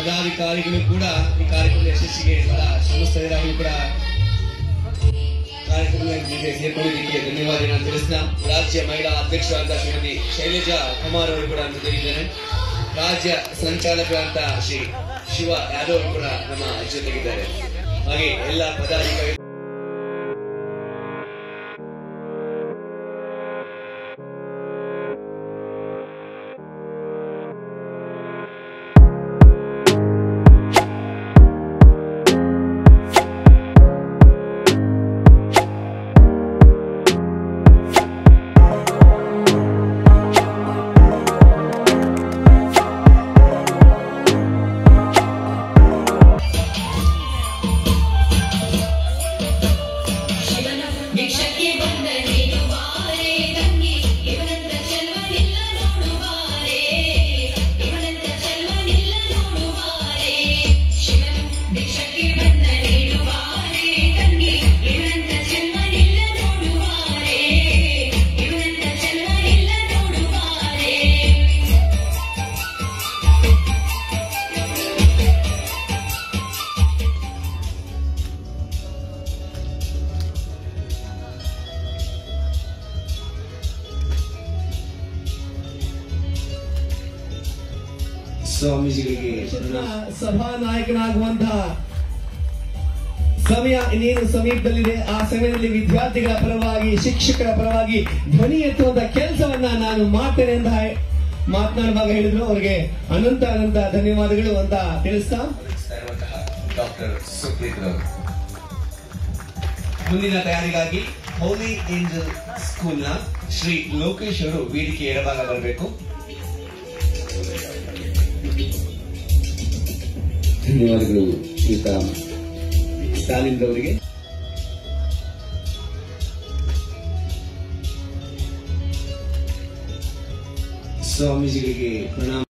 ಪದಾಧಿಕಾರಿಗಳು ಕೂಡ ಈ ಕಾರ್ಯಕ್ರಮದ ಯಶಸ್ಸಿಗೆ ಬಹಳ ಶ್ರಮಿಸ್ತಾ ಅವರು ಕೂಡ ಕಾರ್ಯಕ್ರಮಕ್ಕೆ ಸೇರ್ಕೊಂಡಿದ್ದಕ್ಕೆ ಧನ್ಯವಾದ ನಾನು ತಿಳಿಸ್ತಾ ರಾಜ್ಯ ಮಹಿಳಾ ಅಧ್ಯಕ್ಷರಾದ ಶ್ರೀಮತಿ ಶೈಲಜಾ ಕುಮಾರ್ ಅವರು ಕೂಡ ಜೊತೆಗಿದ್ದಾರೆ ರಾಜ್ಯ ಸಂಚಾಲಕರಾದ ಶ್ರೀ ಶಿವ ಯಾದವ್ ಅವರು ಕೂಡ ನಮ್ಮ ಜೊತೆಗಿದ್ದಾರೆ ಹಾಗೆ ಎಲ್ಲ ಪದಾಧಿಕಾರಿ ಭಿಕ್ಷಕ್ಕೆ ಬಂದ ನೀಡುವಾರೆ ತಂಗಿ ಇವನಂತ ಚೆಲ್ವನಿಲ್ಲ ನೋಡುವಾರೆ ಇವನಂತ ಚೆಲ್ವನಿಲ್ಲ ನೋಡುವಾರೆ ಶಿವನು ಭಿಕ್ಷಕ್ಕೆ ಬಂದ ನೀಡುವಾರೆ ತಂಗಿ ಇವನಂತ ಚೆಲ್ವನಿಲ್ಲ ನೋಡುವಾರೆ ಇವನಂತ ಚೆಲ್ವನಿಲ್ಲ ನೋಡುವಾರೆ ಸ್ವಾಮೀಜಿಗಳಿಗೆ ಸಭಾ ನಾಯಕನಾಗುವಂತಹ ಸಮಯ ಇನ್ನೇನು ಸಮೀಪದಲ್ಲಿದೆ ಆ ಸಮಯದಲ್ಲಿ ವಿದ್ಯಾರ್ಥಿಗಳ ಪರವಾಗಿ ಶಿಕ್ಷಕರ ಪರವಾಗಿ ಧ್ವನಿ ಎತ್ತುವಂತ ಕೆಲಸವನ್ನ ನಾನು ಮಾಡ್ತೇನೆ ಅಂತ ಹೇ- ಮಾತನಾಡುವಾಗ ಹೇಳಿದ್ರು ಅವರಿಗೆ ಅನಂತ ಅನಂತ ಧನ್ಯವಾದಗಳು ಅಂತ ತಿಳಿಸ್ತಾ ಡಾಕ್ಟರ್ ಸುಪ್ರೀತ್ ರವರು ಮುಂದಿನ ತಯಾರಿಗಾಗಿ ಹೋಲಿ ಏಂಜಲ್ ಸ್ಕೂಲ್ನ ಶ್ರೀ ಲೋಕೇಶ್ ಅವರು ವೇದಿಕೆ ಎಡಭಾಗ ಬರಬೇಕು ಧನ್ಯವಾದಗಳು ಶ್ರೀಯುತ ಸ್ಟಾಲಿನ್ ಅವರಿಗೆ ಸ್ವಾಮೀಜಿಗಳಿಗೆ ಪ್ರಣಾಮ